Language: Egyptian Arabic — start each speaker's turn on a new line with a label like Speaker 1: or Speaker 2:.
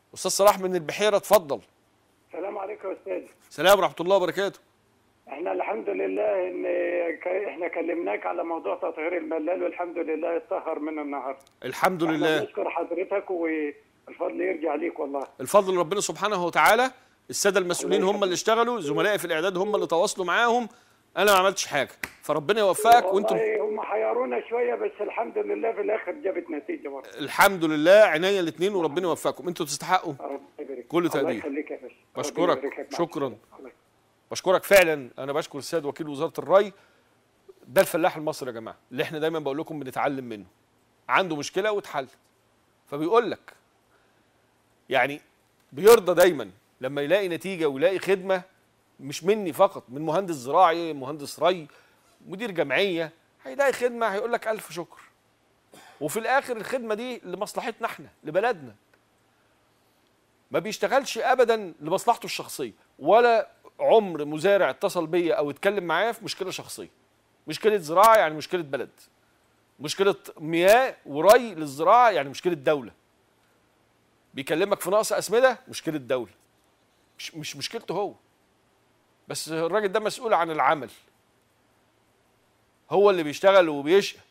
Speaker 1: استاذ صلاح من البحيره اتفضل
Speaker 2: السلام عليكم يا استاذ
Speaker 1: سلام ورحمه الله وبركاته
Speaker 2: احنا الحمد لله ان ك- احنا كلمناك على موضوع تطهير الملال والحمد لله اتطهر من النهار
Speaker 1: الحمد
Speaker 2: احنا
Speaker 1: لله
Speaker 2: بنشكر حضرتك والفضل يرجع ليك والله
Speaker 1: الفضل لربنا سبحانه وتعالى الساده المسؤولين هم اللي اشتغلوا زملائي في الاعداد هم اللي تواصلوا معاهم انا ما عملتش حاجه فربنا يوفقك وانتم
Speaker 2: والله هم حيرونا شويه بس الحمد لله في الاخر جابت نتيجه برضه
Speaker 1: الحمد لله عينيا الاثنين وربنا يوفقكم انتوا تستحقوا
Speaker 2: ربنا يبارك
Speaker 1: كل
Speaker 2: الله
Speaker 1: تقدير.
Speaker 2: يخليك يا باشا
Speaker 1: بشكرك.
Speaker 2: ربنا يبارك لك. مع
Speaker 1: شكراً.
Speaker 2: السلامة. الله
Speaker 1: بشكرك فعلا انا بشكر السيد وكيل وزاره الري ده الفلاح المصري يا جماعه اللي احنا دايما بقول لكم بنتعلم منه عنده مشكله واتحلت فبيقول لك يعني بيرضى دايما لما يلاقي نتيجه ويلاقي خدمه مش مني فقط من مهندس زراعي مهندس ري مدير جمعيه هيلاقي خدمه هيقول لك الف شكر وفي الاخر الخدمه دي لمصلحتنا احنا لبلدنا ما بيشتغلش ابدا لمصلحته الشخصيه ولا عمر مزارع اتصل بيا او اتكلم معايا في مشكله شخصيه مشكله زراعه يعني مشكله بلد مشكله مياه وري للزراعه يعني مشكله دوله بيكلمك في نقص اسمده مشكله دوله مش مش مشكلته هو بس الراجل ده مسؤول عن العمل هو اللي بيشتغل وبيشقى